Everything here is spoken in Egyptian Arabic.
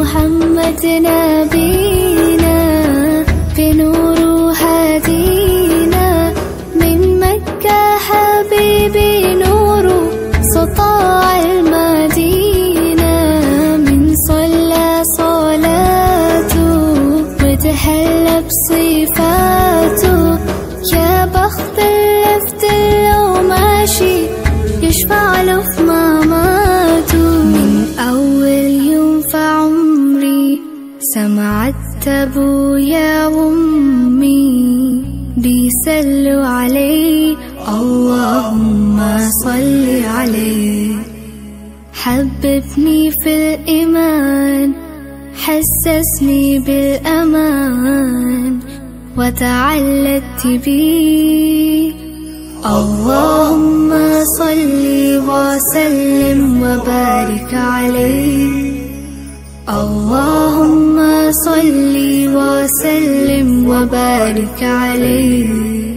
محمد نبينا بنور هدينا من مكة حبيبي نور سطاع المدينة من صلى صلاته وتحلى بصفاته يا بخت اللفت لو ماشي يشفع له في مماته من أول يوم في عمري سمعت أبويا وأمي بيسلوا علي اللهم صل عليه حببني في الإيمان حسسني بالأمان وتعلقت بيه اللهم صل وسلم وبارك عليه اللهم صل وسلم وبارك عليه